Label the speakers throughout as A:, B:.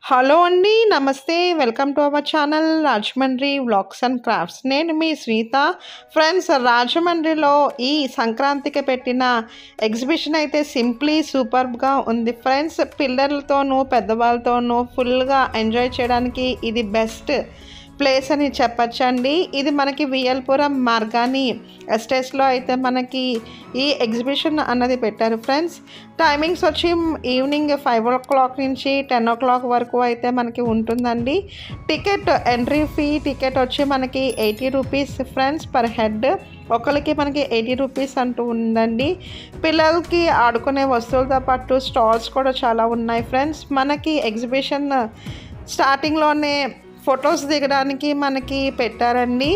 A: hello అండి నమస్తే welcome to our channel Rajahmundry vlogs and crafts నేను మీ శ్రీత ఫ్రెండ్స్ రాజమండ్రిలో ఈ సంక్రాంతికి పెట్టిన ఎగ్జిబిషన్ అయితే సింప్లీ సూపర్గా ఉంది ఫ్రెండ్స్ పిల్లలతోనూ పెద్దవాళ్ళతోనూ ఫుల్గా ఎంజాయ్ చేయడానికి ఇది బెస్ట్ ప్లేస్ అని చెప్పచ్చండి ఇది మనకి వియల్పురం మార్గాని ఎస్టేట్స్లో అయితే మనకి ఈ ఎగ్జిబిషన్ అన్నది పెట్టారు ఫ్రెండ్స్ టైమింగ్స్ వచ్చి ఈవినింగ్ ఫైవ్ ఓ క్లాక్ నుంచి టెన్ ఓ క్లాక్ వరకు అయితే మనకి ఉంటుందండి టికెట్ ఎంట్రీ ఫీ టికెట్ వచ్చి మనకి eighty rupees friends per head ఒకరికి మనకి ఎయిటీ రూపీస్ అంటూ ఉందండి పిల్లలకి ఆడుకునే వస్తువులతో పాటు స్టాల్స్ కూడా చాలా ఉన్నాయి ఫ్రెండ్స్ మనకి ఎగ్జిబిషన్ స్టార్టింగ్లోనే ఫొటోస్ దిగడానికి మనకి పెట్టారండి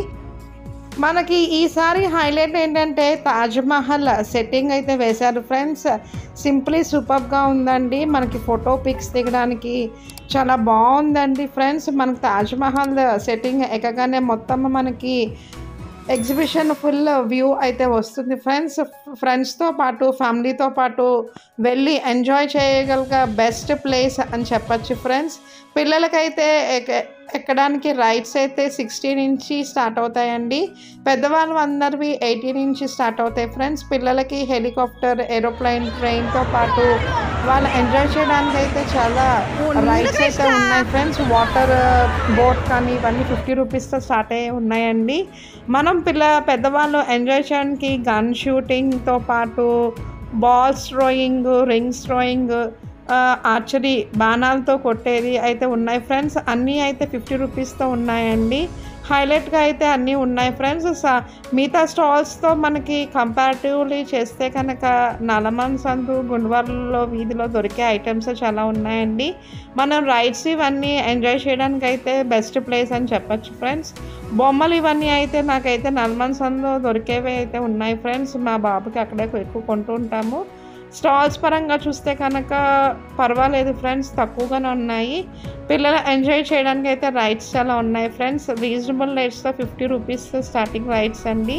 A: మనకి ఈసారి హైలైట్ ఏంటంటే తాజ్మహల్ సెట్టింగ్ అయితే వేశారు ఫ్రెండ్స్ సింప్లీ సూపర్గా ఉందండి మనకి ఫోటో పిక్స్ దిగడానికి చాలా బాగుందండి ఫ్రెండ్స్ మనకి తాజ్మహల్ సెట్టింగ్ ఎక్కగానే మొత్తం మనకి ఎగ్జిబిషన్ ఫుల్ వ్యూ అయితే వస్తుంది ఫ్రెండ్స్ ఫ్రెండ్స్తో పాటు ఫ్యామిలీతో పాటు వెళ్ళి ఎంజాయ్ చేయగలిగ బెస్ట్ ప్లేస్ అని చెప్పచ్చు ఫ్రెండ్స్ పిల్లలకైతే ఎక్క- ఎక్కడానికి రైడ్స్ అయితే సిక్స్టీ నుంచి స్టార్ట్ అవుతాయండి పెద్దవాళ్ళు అందరివి ఎయిటీ నుంచి స్టార్ట్ అవుతాయి ఫ్రెండ్స్ పిల్లలకి హెలికాప్టర్ ఏరోప్లేన్ ట్రైన్తో పాటు వాళ్ళు ఎంజాయ్ చేయడానికి అయితే చాలా రైడ్స్ అయితే ఉన్నాయి ఫ్రెండ్స్ వాటర్ బోట్ కానీ ఇవన్నీ ఫిఫ్టీ రూపీస్తో స్టార్ట్ అయ్యి ఉన్నాయండి మనం పిల్ల పెద్దవాళ్ళు ఎంజాయ్ చేయడానికి గన్ షూటింగ్తో పాటు balls throwing rings throwing archery బాణాలతో కొట్టేది అయితే ఉన్నాయి ఫ్రెండ్స్ అన్నీ అయితే ఫిఫ్టీ రూపీస్తో ఉన్నాయండి హైలైట్గా అయితే అన్నీ ఉన్నాయి ఫ్రెండ్స్ స- మిగతా స్టాల్స్తో మనకి కంపారిటివ్లీ చేస్తే కనుక నలమన్ సందు గుండ్వార్లలో వీధిలో దొరికే ఐటమ్స్ చాలా ఉన్నాయండి మనం రైడ్స్ ఇవన్నీ ఎంజాయ్ చేయడానికి అయితే బెస్ట్ ప్లేస్ అని చెప్పచ్చు ఫ్రెండ్స్ బొమ్మలు ఇవన్నీ అయితే నాకైతే నల్మన్ సందులో దొరికేవి అయితే ఉన్నాయి ఫ్రెండ్స్ మా బాబుకి అక్కడే ఎక్కువ కొంటూ ఉంటాము స్టాల్స్ పరంగా చూస్తే కనుక పర్వాలేదు ఫ్రెండ్స్ తక్కువగానే ఉన్నాయి పిల్లలు ఎంజాయ్ చేయడానికి అయితే రైడ్స్ చాలా ఉన్నాయి ఫ్రెండ్స్ రీజనబుల్ రేట్స్తో ఫిఫ్టీ రూపీస్ స్టార్టింగ్ రైడ్స్ అండి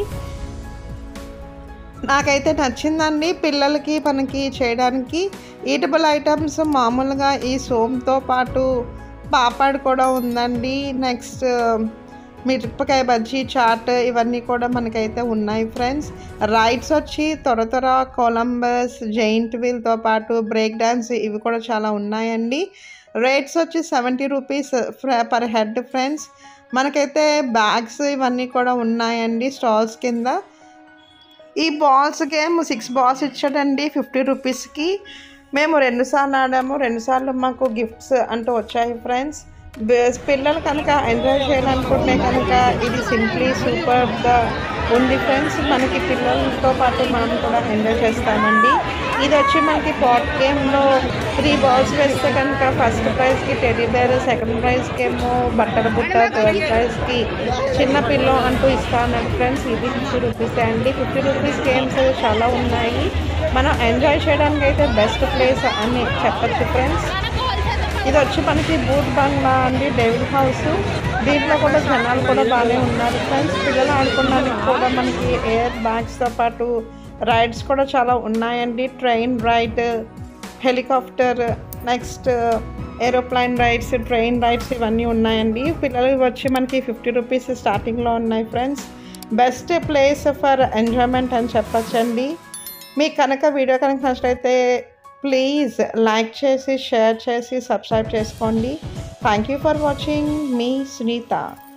A: నాకైతే నచ్చిందండి పిల్లలకి మనకి చేయడానికి ఈటబుల్ ఐటమ్స్ మామూలుగా ఈ సోమ్తో పాటు పాపాడ్ కూడా ఉందండి నెక్స్ట్ మిరపకాయ బజ్జీ చాట్ ఇవన్నీ కూడా మనకైతే ఉన్నాయి ఫ్రెండ్స్ రైడ్స్ వచ్చి త్వర త్వర కొలంబస్ జైంట్ వీల్తో పాటు బ్రేక్ డ్యాన్స్ ఇవి కూడా చాలా ఉన్నాయండి రేట్స్ వచ్చి seventy rupees per head friends మనకైతే బ్యాగ్స్ ఇవన్నీ కూడా ఉన్నాయండి స్టాల్స్ కింద ఈ బాల్స్ గేమ్ సిక్స్ బాల్స్ ఇచ్చాడండి ఫిఫ్టీ రూపీస్కి మేము రెండుసార్లు ఆడాము రెండుసార్లు మాకు గిఫ్ట్స్ అంటూ వచ్చాయి ఫ్రెండ్స్ బే- పిల్లలు కనుక ఎంజాయ్ చేయాలనుకుంటే కనుక ఇది సింప్లీ సూపర్గా ఉంది ఫ్రెండ్స్ మనకి పిల్లలతో పాటు మనం కూడా ఎంజాయ్ చేస్తామండి ఇది వచ్చి మనకి పాట్ గేమ్లో త్రీ బాల్స్ వేస్తే కనుక ఫస్ట్ ప్రైజ్కి టెడీ బేర్ సెకండ్ ప్రైజ్కి ఏమో బట్టల బుట్ట థర్డ్ ప్రైజ్కి చిన్న పిల్లో అంటూ ఇస్తాను ఫ్రెండ్స్ ఇది ఫిఫ్టీ రూపీస్ అండి ఫిఫ్టీ రూపీస్ గేమ్స్ చాలా ఉన్నాయి మనం ఎంజాయ్ చేయడానికి అయితే బెస్ట్ ప్లేస్ అని చెప్పచ్చు ఫ్రెండ్స్ ఇది వచ్చి మనకి బూట్ బంగ్లా అండి డెవిల్ హౌస్ దీంట్లో కూడా జనాలు కూడా బాగానే ఉన్నారు ఫ్రెండ్స్ పిల్లలు ఆడుకోవడానికి కూడా మనకి ఎయిర్ బ్యాగ్స్తో పాటు రైడ్స్ కూడా చాలా ఉన్నాయండి train ride helicopter next aeroplane rides train rides ఇవన్నీ ఉన్నాయండి పిల్లలు వచ్చి మనకి ఫిఫ్టీ రూపీస్ స్టార్టింగ్లో ఉన్నాయి friends best place for enjoyment అని చెప్పచ్చండి మీకు కనుక వీడియో కనుక నచ్చినట్లయితే ప్లీజ్ లైక్ చేసి షేర్ చేసి సబ్స్క్రైబ్ చేసుకోండి థ్యాంక్ యూ ఫర్ వాచింగ్ మీ సునీత